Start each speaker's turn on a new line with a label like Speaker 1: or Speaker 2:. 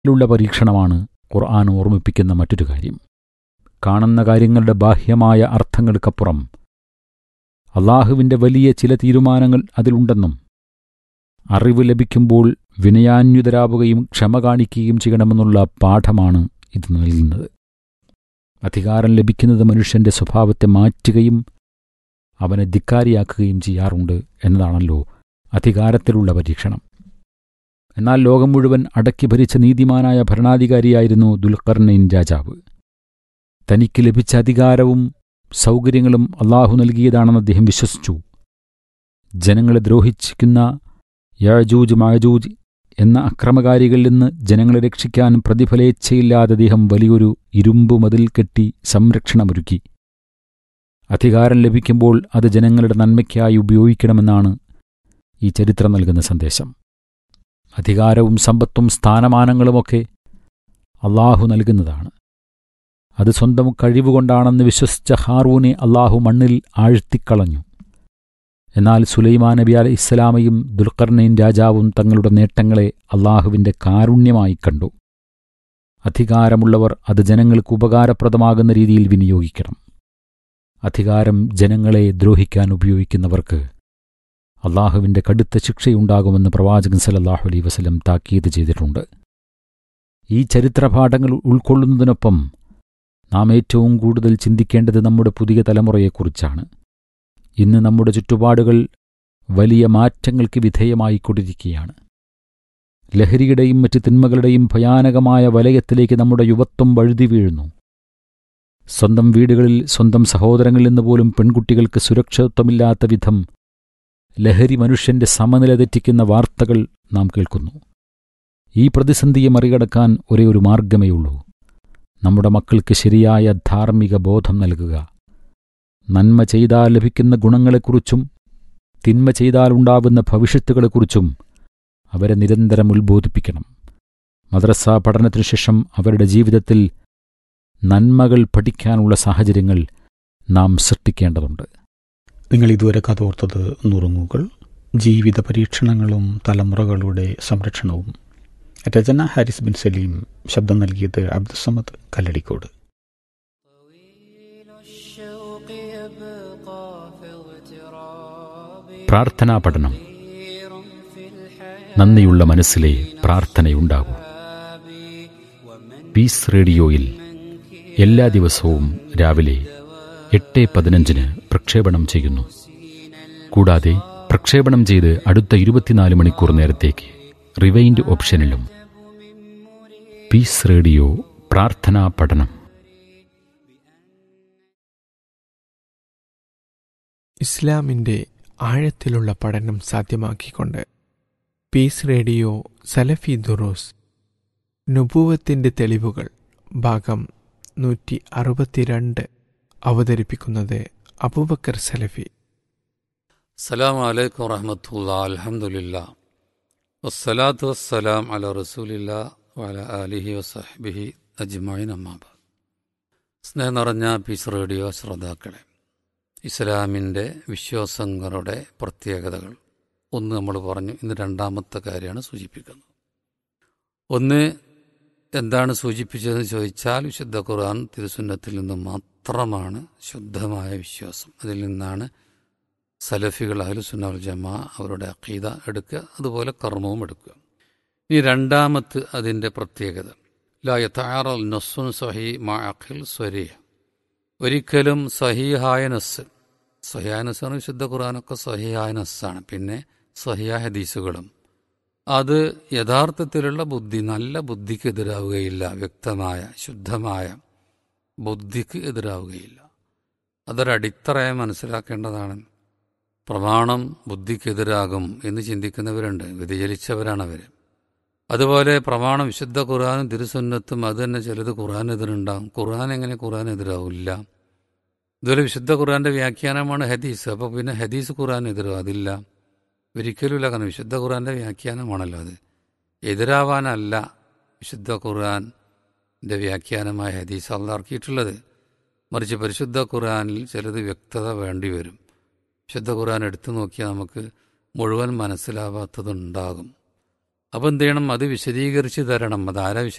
Speaker 1: ലുള്ള പരീക്ഷണമാണ് ഖുർആൻ ഓർമ്മിപ്പിക്കുന്ന മറ്റൊരു കാര്യം കാണുന്ന കാര്യങ്ങളുടെ ബാഹ്യമായ അർത്ഥങ്ങൾക്കപ്പുറം അള്ളാഹുവിൻ്റെ വലിയ ചില തീരുമാനങ്ങൾ അതിലുണ്ടെന്നും അറിവ് ലഭിക്കുമ്പോൾ വിനയാന്യുതരാവുകയും ക്ഷമ കാണിക്കുകയും ചെയ്യണമെന്നുള്ള പാഠമാണ് ഇത് നൽകുന്നത് അധികാരം ലഭിക്കുന്നത് മനുഷ്യന്റെ സ്വഭാവത്തെ മാറ്റുകയും അവനെ ധിക്കാരിയാക്കുകയും ചെയ്യാറുണ്ട് എന്നതാണല്ലോ അധികാരത്തിലുള്ള പരീക്ഷണം എന്നാൽ ലോകം മുഴുവൻ അടക്കി ഭരിച്ച നീതിമാനായ ഭരണാധികാരിയായിരുന്നു ദുൽഖർനൈൻ രാജാവ് തനിക്ക് ലഭിച്ച അധികാരവും സൗകര്യങ്ങളും അള്ളാഹു നൽകിയതാണെന്ന് അദ്ദേഹം വിശ്വസിച്ചു ജനങ്ങളെ ദ്രോഹിച്ചിരിക്കുന്ന യാജൂജ് മാജൂജ് എന്ന അക്രമകാരികളിൽ നിന്ന് ജനങ്ങളെ രക്ഷിക്കാൻ പ്രതിഫലേച്ഛയില്ലാതെ അദ്ദേഹം വലിയൊരു ഇരുമ്പു മതിൽ കെട്ടി സംരക്ഷണമൊരുക്കി അധികാരം ലഭിക്കുമ്പോൾ അത് ജനങ്ങളുടെ നന്മയ്ക്കായി ഉപയോഗിക്കണമെന്നാണ് ഈ ചരിത്രം നൽകുന്ന സന്ദേശം അധികാരവും സമ്പത്തും സ്ഥാനമാനങ്ങളുമൊക്കെ അള്ളാഹു നൽകുന്നതാണ് അത് സ്വന്തം കഴിവുകൊണ്ടാണെന്ന് വിശ്വസിച്ച ഹാറൂനെ അള്ളാഹു മണ്ണിൽ ആഴ്ത്തിക്കളഞ്ഞു എന്നാൽ സുലൈമാൻ നബി അലൈഹി ഇസ്ലാമയും ദുൽഖർനൈൻ രാജാവും തങ്ങളുടെ നേട്ടങ്ങളെ അള്ളാഹുവിൻ്റെ കാരുണ്യമായി കണ്ടു അധികാരമുള്ളവർ അത് ജനങ്ങൾക്ക് ഉപകാരപ്രദമാകുന്ന രീതിയിൽ വിനിയോഗിക്കണം അധികാരം ജനങ്ങളെ ദ്രോഹിക്കാൻ ഉപയോഗിക്കുന്നവർക്ക് അള്ളാഹുവിൻ്റെ കടുത്ത ശിക്ഷയുണ്ടാകുമെന്ന് പ്രവാചകൻ സലല്ലാഹു അലൈ വസലം താക്കീത് ചെയ്തിട്ടുണ്ട് ഈ ചരിത്രപാഠങ്ങൾ ഉൾക്കൊള്ളുന്നതിനൊപ്പം നാം ഏറ്റവും കൂടുതൽ ചിന്തിക്കേണ്ടത് നമ്മുടെ പുതിയ തലമുറയെക്കുറിച്ചാണ് ഇന്ന് നമ്മുടെ ചുറ്റുപാടുകൾ വലിയ മാറ്റങ്ങൾക്ക് വിധേയമായിക്കൊണ്ടിരിക്കുകയാണ് ലഹരിയുടെയും മറ്റ് തിന്മകളുടെയും ഭയാനകമായ വലയത്തിലേക്ക് നമ്മുടെ യുവത്വം വഴുതി വീഴുന്നു സ്വന്തം വീടുകളിൽ സ്വന്തം സഹോദരങ്ങളിൽ നിന്ന് പോലും പെൺകുട്ടികൾക്ക് സുരക്ഷിതത്വമില്ലാത്ത വിധം ലഹരി മനുഷ്യന്റെ സമനില തെറ്റിക്കുന്ന വാർത്തകൾ നാം കേൾക്കുന്നു ഈ പ്രതിസന്ധിയെ മറികടക്കാൻ ഒരേ ഒരു മാർഗമേയുള്ളൂ നമ്മുടെ മക്കൾക്ക് ശരിയായ ധാർമ്മിക ബോധം നൽകുക നന്മ ചെയ്താൽ ലഭിക്കുന്ന ഗുണങ്ങളെക്കുറിച്ചും തിന്മ ചെയ്താൽ ഉണ്ടാവുന്ന ഭവിഷ്യത്തുകളെക്കുറിച്ചും അവരെ നിരന്തരം ഉത്ബോധിപ്പിക്കണം മദ്രസ പഠനത്തിനു ശേഷം അവരുടെ ജീവിതത്തിൽ നന്മകൾ പഠിക്കാനുള്ള സാഹചര്യങ്ങൾ നാം സൃഷ്ടിക്കേണ്ടതുണ്ട്
Speaker 2: നിങ്ങൾ ഇതുവരെ കഥോർത്തത് നുറുങ്ങുകൾ ജീവിത പരീക്ഷണങ്ങളും തലമുറകളുടെ സംരക്ഷണവും രചന ഹാരിസ് ബിൻ സലീം ശബ്ദം നൽകിയത് അബ്ദുസമദ് കല്ലടിക്കോട്
Speaker 1: പ്രാർത്ഥനാ പഠനം നന്ദിയുള്ള മനസ്സിലെ പ്രാർത്ഥനയുണ്ടാകൂ പീസ് റേഡിയോയിൽ എല്ലാ ദിവസവും രാവിലെ എട്ട് പതിനഞ്ചിന് പ്രക്ഷേപണം ചെയ്യുന്നു കൂടാതെ പ്രക്ഷേപണം ചെയ്ത് അടുത്ത ഇരുപത്തിനാല് മണിക്കൂർ നേരത്തേക്ക് റിവൈൻഡ് ഓപ്ഷനിലും പീസ് റേഡിയോ പ്രാർത്ഥനാ പഠനം
Speaker 3: ഇസ്ലാമിൻ്റെ ആഴത്തിലുള്ള പഠനം സാധ്യമാക്കിക്കൊണ്ട് പീസ് റേഡിയോ സലഫി ദുറൂസ് നുപൂവത്തിൻ്റെ തെളിവുകൾ ഭാഗം നൂറ്റി അറുപത്തിരണ്ട് അവതരിപ്പിക്കുന്നത് അബൂബക്കർ സലഫി
Speaker 4: അസ്സലാം വലൈക്കും വറഹമത്തുള്ള അലഹമുല്ല വസ്സലാത്തു വസ്സലാം അല റസൂലില്ല വല അലിഹി വസഹബിഹി അജ്മൈൻ അമ്മാബ സ്നേഹം നിറഞ്ഞ പീസ് റേഡിയോ ശ്രോതാക്കളെ ഇസ്ലാമിൻ്റെ വിശ്വാസങ്ങളുടെ പ്രത്യേകതകൾ ഒന്ന് നമ്മൾ പറഞ്ഞു ഇന്ന് രണ്ടാമത്തെ കാര്യമാണ് സൂചിപ്പിക്കുന്നത് ഒന്ന് എന്താണ് സൂചിപ്പിച്ചതെന്ന് ചോദിച്ചാൽ വിശുദ്ധ ഖുർആൻ തിരുസുന്നത്തിൽ നിന്ന് മാത്രമാണ് ശുദ്ധമായ വിശ്വാസം അതിൽ നിന്നാണ് സലഫികൾ അഹലുസുന്നൽ ജമാ അവരുടെ അഖീദ എടുക്കുക അതുപോലെ കർമ്മവും എടുക്കുക ഇനി രണ്ടാമത്ത് അതിൻ്റെ പ്രത്യേകത ലാ യഥാറൽ നസ്സുൻ സഹി മാ അഖിൽ സ്വരീഹ് ഒരിക്കലും സഹിഹായ നസ് സഹിയായ നസ്സാണ് വിശുദ്ധ ഖുർആാനൊക്കെ സഹിഹായ നസ്സാണ് പിന്നെ സഹിയ ഹദീസുകളും അത് യഥാർത്ഥത്തിലുള്ള ബുദ്ധി നല്ല ബുദ്ധിക്ക് എതിരാവുകയില്ല വ്യക്തമായ ശുദ്ധമായ ബുദ്ധിക്ക് എതിരാവുകയില്ല അതൊരടിത്തറയായി മനസ്സിലാക്കേണ്ടതാണ് പ്രമാണം ബുദ്ധിക്കെതിരാകും എന്ന് ചിന്തിക്കുന്നവരുണ്ട് വ്യതിചലിച്ചവരാണ് അവർ അതുപോലെ പ്രമാണം വിശുദ്ധ ഖുർആാനും തിരുസുന്നത്തും അത് തന്നെ ചിലത് ഖുർആാനെതിരുണ്ടാകും ഖുർആൻ എങ്ങനെ ഖുർആാനെതിരാവില്ല ഇതുപോലെ വിശുദ്ധ ഖുർആന്റെ വ്യാഖ്യാനമാണ് ഹദീസ് അപ്പോൾ പിന്നെ ഹദീസ് ഖുർആാനെതിരോ അതില്ല ഒരിക്കലുമില്ല കാരണം വിശുദ്ധ ഖുർആന്റെ വ്യാഖ്യാനമാണല്ലോ അത് എതിരാവാനല്ല വിശുദ്ധ ഖുർആൻ്റെ വ്യാഖ്യാനമായ ഹദീസ് അള്ളാർക്കിയിട്ടുള്ളത് മറിച്ച് പരിശുദ്ധ ഖുർആനിൽ ചിലത് വ്യക്തത വേണ്ടി വരും വിശുദ്ധ ഖുർആൻ എടുത്തു നോക്കിയാൽ നമുക്ക് മുഴുവൻ മനസ്സിലാവാത്തതുണ്ടാകും അപ്പം എന്ത് ചെയ്യണം അത് വിശദീകരിച്ച് തരണം അതാരാ വിശ